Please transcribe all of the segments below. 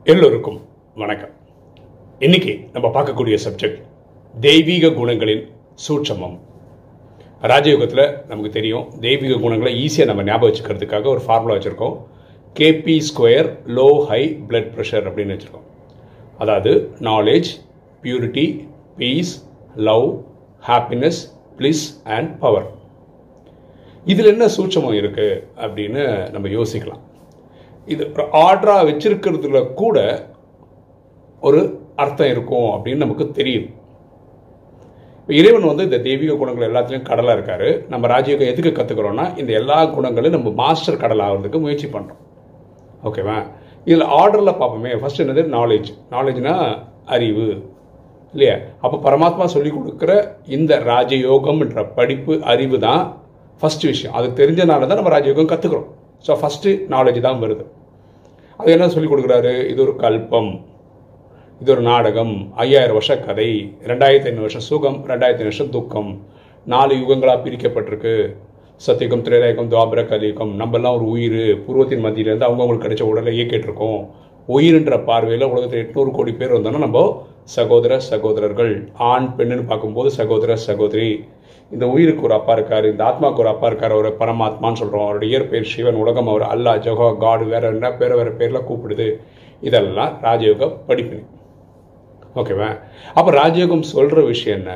எல்லோருக்கும் வணக்கம் இன்னைக்கு நம்ம பார்க்கக்கூடிய சப்ஜெக்ட் தெய்வீக குணங்களின் சூட்சமம் ராஜயோகத்தில் நமக்கு தெரியும் தெய்வீக குணங்களை ஈஸியாக நம்ம ஞாபகம் வச்சுக்கிறதுக்காக ஒரு ஃபார்முலா வச்சுருக்கோம் KP square low high blood pressure அப்படின்னு வச்சுருக்கோம் அதாவது knowledge purity peace love happiness bliss and power இதில் என்ன சூட்சமம் இருக்குது அப்படின்னு நம்ம யோசிக்கலாம் இது ஒரு ஆர்டராக வச்சிருக்கிறதுல கூட ஒரு அர்த்தம் இருக்கும் அப்படின்னு நமக்கு தெரியும் இப்ப இறைவன் வந்து இந்த தெய்வீக குணங்கள் எல்லாத்துலேயும் கடலாக இருக்காரு நம்ம ராஜயோகம் எதுக்கு கற்றுக்குறோம்னா இந்த எல்லா குணங்களும் நம்ம மாஸ்டர் கடல் ஆகிறதுக்கு முயற்சி பண்ணுறோம் ஓகேவா இதில் ஆர்டரில் பார்ப்போமே ஃபர்ஸ்ட் என்னது நாலேஜ் நாலேஜ்னா அறிவு இல்லையா அப்போ பரமாத்மா சொல்லி கொடுக்குற இந்த ராஜயோகம்ன்ற படிப்பு அறிவு தான் ஃபர்ஸ்ட் விஷயம் அது தெரிஞ்சனால தான் நம்ம ராஜயோகம் கற்றுக்குறோம் ஸோ ஃபஸ்ட்டு நாலேஜ் தான் வருது அது என்ன சொல்லி கொடுக்குறாரு இது ஒரு கல்பம் இது ஒரு நாடகம் ஐயாயிரம் வருஷ கதை ரெண்டாயிரத்தி ஐநூறு வருஷம் சுகம் ரெண்டாயிரத்தி ஐநூறு வருஷம் துக்கம் நாலு யுகங்களாக பிரிக்கப்பட்டிருக்கு சத்தியுகம் திரேதாயுகம் துவாபர கலியுகம் நம்மெல்லாம் ஒரு உயிர் பூர்வத்தின் மத்தியிலேருந்து அவங்கவுங்களுக்கு கிடைச்ச உடலை இயக்கிட்டு இருக்கோம் உயிர்ன்ற பார்வையில் உலகத்தில் எட்நூறு கோடி பேர் வந்தோம்னா நம்ம சகோதர சகோதரர்கள் ஆண் பெண்ணுன்னு பார்க்கும்போது சகோதர சகோதரி இந்த உயிருக்கு ஒரு அப்பா இருக்காரு இந்த ஆத்மாவுக்கு ஒரு அப்பா இருக்காரு ஒரு பரமாத்மான்னு சொல்கிறோம் அவருடைய இயற்பெயர் சிவன் உலகம் அவர் அல்லா ஜகோ காடு வேற என்ன பேர வேற பேரில் கூப்பிடுது இதெல்லாம் ராஜயோக படிப்பு ஓகேவா அப்போ ராஜயோகம் சொல்கிற விஷயம் என்ன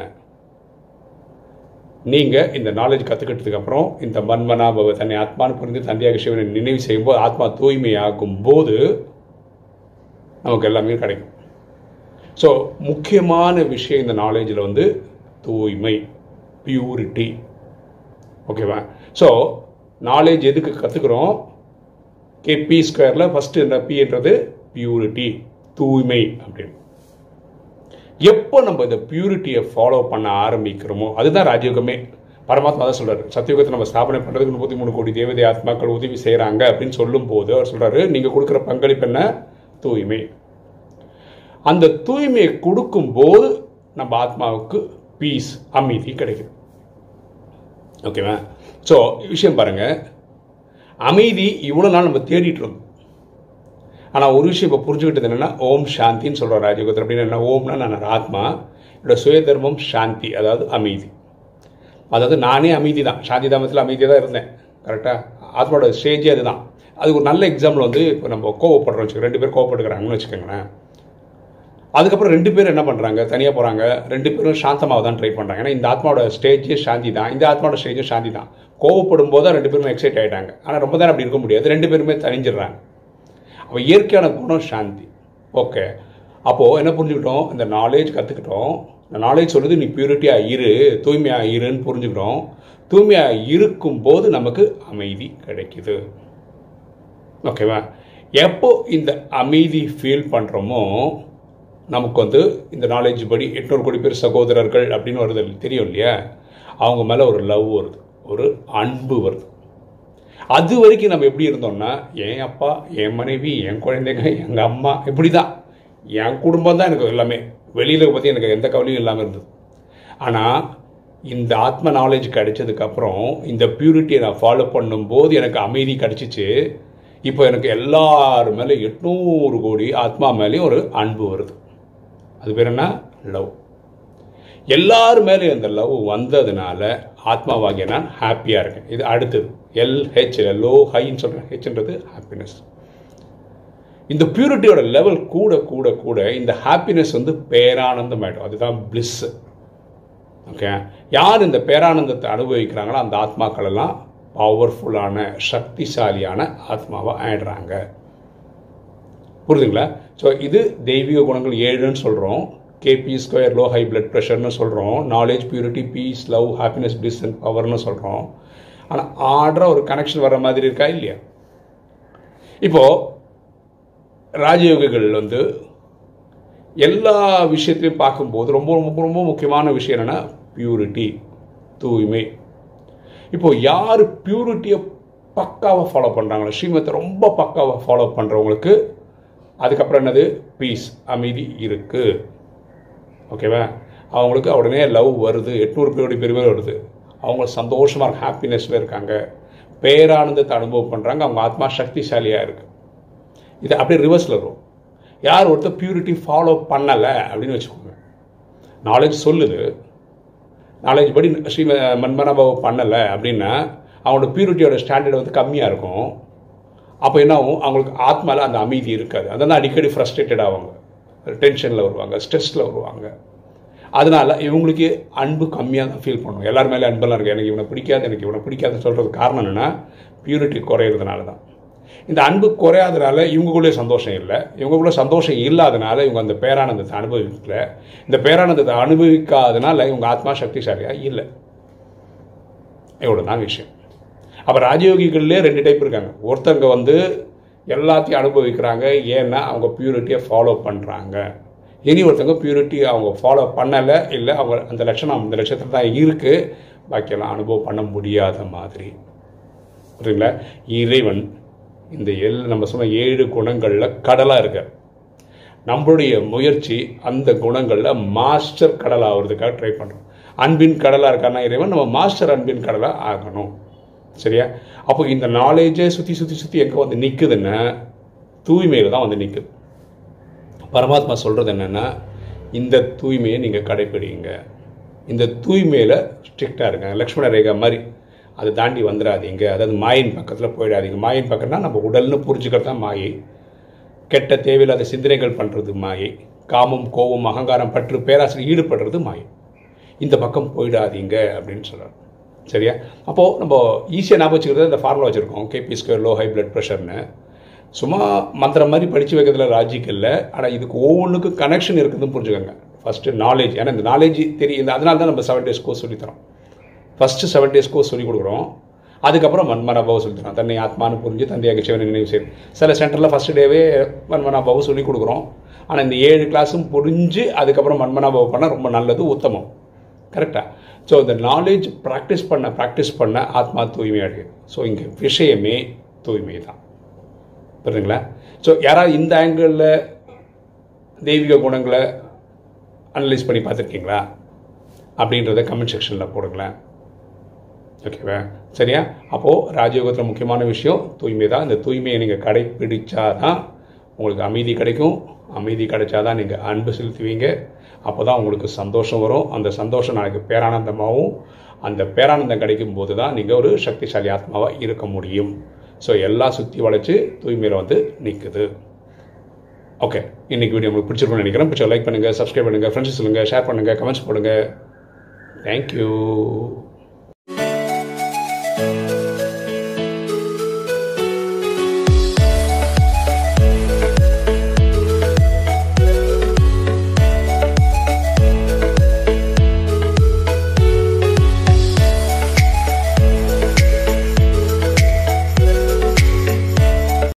நீங்கள் இந்த நாலேஜ் கற்றுக்கிட்டதுக்கு அப்புறம் இந்த மன்மனாபவ தன்னை ஆத்மான்னு புரிந்து தந்தையாக சிவனை நினைவு செய்யும்போது ஆத்மா தூய்மையாகும் போது நமக்கு எல்லாமே கிடைக்கும் ஸோ முக்கியமான விஷயம் இந்த நாலேஜில் வந்து தூய்மை பியூரிட்டி ஓகேவா ஸோ நாலேஜ் எதுக்கு கற்றுக்குறோம் கே பி ஸ்கொயரில் ஃபஸ்ட்டு என்ன பின்றது பியூரிட்டி தூய்மை அப்படின்னு எப்போ நம்ம இந்த பியூரிட்டியை ஃபாலோ பண்ண ஆரம்பிக்கிறோமோ அதுதான் ராஜயோகமே பரமாத்மா தான் சொல்கிறார் சத்தியுகத்தை நம்ம ஸ்தாபனை பண்ணுறதுக்கு முப்பத்தி மூணு கோடி தேவதை ஆத்மாக்கள் உதவி செய்கிறாங்க அப்படின்னு சொல்லும்போது அவர் சொல்கிறாரு நீங்கள் கொடுக்குற பங்களிப்பு என்ன தூய்மை அந்த தூய்மையை கொடுக்கும்போது நம்ம ஆத்மாவுக்கு பீஸ் அமைதி கிடைக்குது ஓகேவா ஸோ விஷயம் பாருங்கள் அமைதி இவ்வளோ நாள் நம்ம தேடிட்டு இருந்தோம் ஆனால் ஒரு விஷயம் இப்போ புரிஞ்சுக்கிட்டது என்னென்னா ஓம் சாந்தின்னு சொல்கிறோம் ராஜயோகத்தில் அப்படின்னு என்ன ஓம்னா நான் ஆத்மா என்னோட சுய தர்மம் சாந்தி அதாவது அமைதி அதாவது நானே அமைதி தான் சாந்தி தாமத்தில் அமைதியாக தான் இருந்தேன் கரெக்டாக ஆத்மாவோட ஸ்டேஜே அதுதான் அது ஒரு நல்ல எக்ஸாம்பிள் வந்து இப்போ நம்ம கோவப்படுறோம் வச்சுக்கோங்க ரெண்டு பேர் கோவப்படுக்கிறாங்கன்னு வச்சுக்கோங்களேன் அதுக்கப்புறம் ரெண்டு பேரும் என்ன பண்ணுறாங்க தனியாக போகிறாங்க ரெண்டு பேரும் சாந்தமாக தான் ட்ரை பண்ணுறாங்க ஏன்னா இந்த ஆத்மாவோட ஸ்டேஜே சாந்தி தான் இந்த ஆத்மாவோட ஸ்டேஜும் சாந்தி தான் கோவப்படும் போது தான் ரெண்டு பேருமே எக்ஸைட் ஆகிட்டாங்க ஆனால் ரொம்ப நேரம் அப்படி இருக்க முடியாது ரெண்டு பேருமே தனிஞ்சிடுறாங்க அப்போ இயற்கையான குணம் சாந்தி ஓகே அப்போது என்ன புரிஞ்சுக்கிட்டோம் இந்த நாலேஜ் கற்றுக்கிட்டோம் இந்த நாலேஜ் சொல்லுது நீ பியூரிட்டியாக இரு தூய்மையாக இருன்னு புரிஞ்சுக்கிட்டோம் தூய்மையாக இருக்கும்போது நமக்கு அமைதி கிடைக்குது ஓகேவா எப்போ இந்த அமைதி ஃபீல் பண்ணுறோமோ நமக்கு வந்து இந்த நாலேஜ் படி எட்நூறு கோடி பேர் சகோதரர்கள் அப்படின்னு வருது தெரியும் இல்லையா அவங்க மேலே ஒரு லவ் வருது ஒரு அன்பு வருது அது வரைக்கும் நம்ம எப்படி இருந்தோம்னா என் அப்பா என் மனைவி என் குழந்தைங்க எங்கள் அம்மா இப்படி தான் என் குடும்பம் தான் எனக்கு எல்லாமே வெளியில் பற்றி எனக்கு எந்த கவலையும் இல்லாமல் இருந்தது ஆனால் இந்த ஆத்ம நாலேஜ் கிடைச்சதுக்கப்புறம் இந்த பியூரிட்டியை நான் ஃபாலோ பண்ணும்போது எனக்கு அமைதி கிடச்சிச்சு இப்போ எனக்கு எல்லார் மேலே எட்நூறு கோடி ஆத்மா மேலேயும் ஒரு அன்பு வருது அது பேர் என்ன லவ் எல்லார் மேலேயும் அந்த லவ் வந்ததுனால ஆத்மாவாகிய நான் ஹாப்பியாக இருக்கேன் இது அடுத்தது எல்ஹெச் லோ ஹைன்னு சொல்கிறேன் ஹெச்ன்றது ஹாப்பினஸ் இந்த பியூரிட்டியோட லெவல் கூட கூட கூட இந்த ஹாப்பினஸ் வந்து பேரானந்தம் ஆகிடும் அதுதான் பிளிஸ் ஓகே யார் இந்த பேரானந்தத்தை அனுபவிக்கிறாங்களோ அந்த ஆத்மாக்கள் எல்லாம் பவர்ஃபுல்லான சக்திசாலியான ஆத்மாவாக ஆயிடுறாங்க புரியுதுங்களா ஸோ இது தெய்வீக குணங்கள் ஏழுன்னு சொல்கிறோம் KP square low high blood ப்ரெஷர்னு சொல்கிறோம் knowledge purity peace love happiness bliss and பவர்னு சொல்கிறோம் ஆனால் ஆர்டராக ஒரு கனெக்ஷன் வர மாதிரி இருக்கா இல்லையா இப்போது ராஜயோகிகள் வந்து எல்லா விஷயத்தையும் பார்க்கும்போது ரொம்ப ரொம்ப ரொம்ப முக்கியமான விஷயம் என்னென்னா பியூரிட்டி தூய்மை இப்போது யார் பியூரிட்டியை பக்காவாக ஃபாலோ பண்ணுறாங்களோ ஸ்ரீமத்தை ரொம்ப பக்காவாக ஃபாலோ பண்ணுறவங்களுக்கு அதுக்கப்புறம் என்னது பீஸ் அமைதி இருக்குது ஓகேவா அவங்களுக்கு உடனே லவ் வருது எட்நூறு பேருடைய பெருமை வருது அவங்க சந்தோஷமாக இருக்க ஹாப்பினஸில் இருக்காங்க பேரானந்தத்தை அனுபவம் பண்ணுறாங்க அவங்க ஆத்மா சக்திசாலியாக இருக்குது இது அப்படியே ரிவர்ஸில் வரும் யார் ஒருத்தர் பியூரிட்டி ஃபாலோ பண்ணலை அப்படின்னு வச்சுக்கோங்க நாலேஜ் சொல்லுது நாலேஜ் படி ஸ்ரீ மன்மனாபாவை பண்ணலை அப்படின்னா அவங்களோட பியூரிட்டியோட ஸ்டாண்டர்ட் வந்து கம்மியாக இருக்கும் அப்போ என்ன ஆகும் அவங்களுக்கு ஆத்மாவில் அந்த அமைதி இருக்காது அதனால் அடிக்கடி ஃப்ரஸ்ட்ரேட்டட் ஆவாங்க டென்ஷனில் வருவாங்க ஸ்ட்ரெஸ்ஸில் வருவாங்க அதனால் இவங்களுக்கு அன்பு கம்மியாக தான் ஃபீல் பண்ணுவோம் எல்லார் மேலே அன்பெல்லாம் இருக்குது எனக்கு இவனை பிடிக்காது எனக்கு இவனை பிடிக்காதுன்னு சொல்கிறது காரணம் என்னென்னா பியூரிட்டி குறையிறதுனால தான் இந்த அன்பு குறையாதனால இவங்களுக்குள்ளே சந்தோஷம் இல்லை இவங்களுக்குள்ள சந்தோஷம் இல்லாதனால இவங்க அந்த பேரானந்தத்தை அனுபவிக்கல இந்த பேரானந்தத்தை அனுபவிக்காதனால இவங்க ஆத்மா சக்திசாலியாக இல்லை இவ்வளோ தான் விஷயம் அப்போ ராஜயோகிகள்லேயே ரெண்டு டைப் இருக்காங்க ஒருத்தங்க வந்து எல்லாத்தையும் அனுபவிக்கிறாங்க ஏன்னா அவங்க பியூரிட்டியை ஃபாலோ பண்ணுறாங்க இனி ஒருத்தங்க பியூரிட்டி அவங்க ஃபாலோ பண்ணலை இல்லை அவங்க அந்த லட்சணம் அந்த லட்சத்தில் தான் இருக்குது பாக்கியெல்லாம் அனுபவம் பண்ண முடியாத மாதிரி புரியுங்களா இறைவன் இந்த எல் நம்ம சொன்ன ஏழு குணங்களில் கடலாக இருக்கார் நம்மளுடைய முயற்சி அந்த குணங்களில் மாஸ்டர் கடல் ஆகிறதுக்காக ட்ரை பண்ணுறோம் அன்பின் கடலாக இருக்கான்னா இறைவன் நம்ம மாஸ்டர் அன்பின் கடலாக ஆகணும் சரியா அப்போ இந்த நாலேஜே சுற்றி சுற்றி சுற்றி எங்கே வந்து நிற்குதுன்னா தூய்மையில் தான் வந்து நிற்குது பரமாத்மா சொல்கிறது என்னென்னா இந்த தூய்மையை நீங்கள் கடைப்பிடிங்க இந்த தூய்மையில் ஸ்ட்ரிக்டாக இருங்க லக்ஷ்மண ரேகா மாதிரி அதை தாண்டி வந்துடாதீங்க அதாவது மாயின் பக்கத்தில் போயிடாதீங்க மாயின் பக்கம்னா நம்ம உடல்னு புரிஞ்சுக்கிறது தான் மாயை கெட்ட தேவையில்லாத சிந்தனைகள் பண்ணுறது மாயை காமம் கோபம் அகங்காரம் பற்று பேராசிரியர் ஈடுபடுறது மாயை இந்த பக்கம் போயிடாதீங்க அப்படின்னு சொல்கிறார் சரியா அப்போது நம்ம ஈஸியாக ஞாபகம் வச்சுக்கிறது இந்த ஃபார்முலா வச்சுருக்கோம் KP square low high blood ப்ரெஷர்னு சும்மா மந்திரம் மாதிரி படித்து வைக்கிறதுல லாஜிக் இல்லை ஆனால் இதுக்கு ஒவ்வொன்றுக்கும் கனெக்ஷன் இருக்குதுன்னு புரிஞ்சுக்கோங்க ஃபஸ்ட்டு நாலேஜ் ஏன்னா இந்த நாலேஜ் தெரியும் இந்த அதனால தான் நம்ம செவன் டேஸ் கோர்ஸ் சொல்லித்தரோம் ஃபஸ்ட்டு செவன் டேஸ் கோர்ஸ் சொல்லிக் கொடுக்குறோம் அதுக்கப்புறம் மன்மனாபாவை சொல்லி தரோம் தன்னை ஆத்மானு புரிஞ்சு தந்தையாக சிவனை நினைவு செய்யும் சில சென்டரில் ஃபஸ்ட் டேவே மன்மனாபாவை சொல்லிக் கொடுக்குறோம் ஆனால் இந்த ஏழு கிளாஸும் புரிஞ்சு அதுக்கப்புறம் மன்மனாபாவை பண்ணால் ரொம்ப நல்லது உத்தமம் கரெக்டாக ஸோ இந்த நாலேஜ் ப்ராக்டிஸ் பண்ண ப்ராக்டிஸ் பண்ண ஆத்மா தூய்மை அடையுது ஸோ இங்கே விஷயமே தூய்மை தான் புரியுதுங்களா ஸோ யாராவது இந்த ஆங்கிளில் தெய்வீக குணங்களை அனலைஸ் பண்ணி பார்த்துருக்கீங்களா அப்படின்றத கமெண்ட் செக்ஷனில் போடுங்களேன் ஓகேவா சரியா அப்போது ராஜயோகத்தில் முக்கியமான விஷயம் தூய்மை தான் இந்த தூய்மையை நீங்கள் கடைப்பிடிச்சா தான் உங்களுக்கு அமைதி கிடைக்கும் அமைதி கிடைச்சாதான் நீங்கள் அன்பு செலுத்துவீங்க அப்போ தான் உங்களுக்கு சந்தோஷம் வரும் அந்த சந்தோஷம் நாளைக்கு பேரானந்தமாகவும் அந்த பேரானந்தம் கிடைக்கும் போது தான் நீங்கள் ஒரு சக்திசாலி ஆத்மாவாக இருக்க முடியும் ஸோ எல்லாம் சுற்றி வளைச்சு தூய்மையில் வந்து நிற்குது ஓகே இன்னைக்கு வீடியோ உங்களுக்கு பிடிச்சிருக்கும்னு நினைக்கிறேன் பிடிச்ச லைக் பண்ணுங்கள் சப்ஸ்கிரைப் பண்ணுங்கள் ஃப்ரெண்ட்ஸ் சொல்லுங்கள் ஷேர் பண்ணுங்கள் கமெண்ட்ஸ் போடுங்க தேங்க்யூ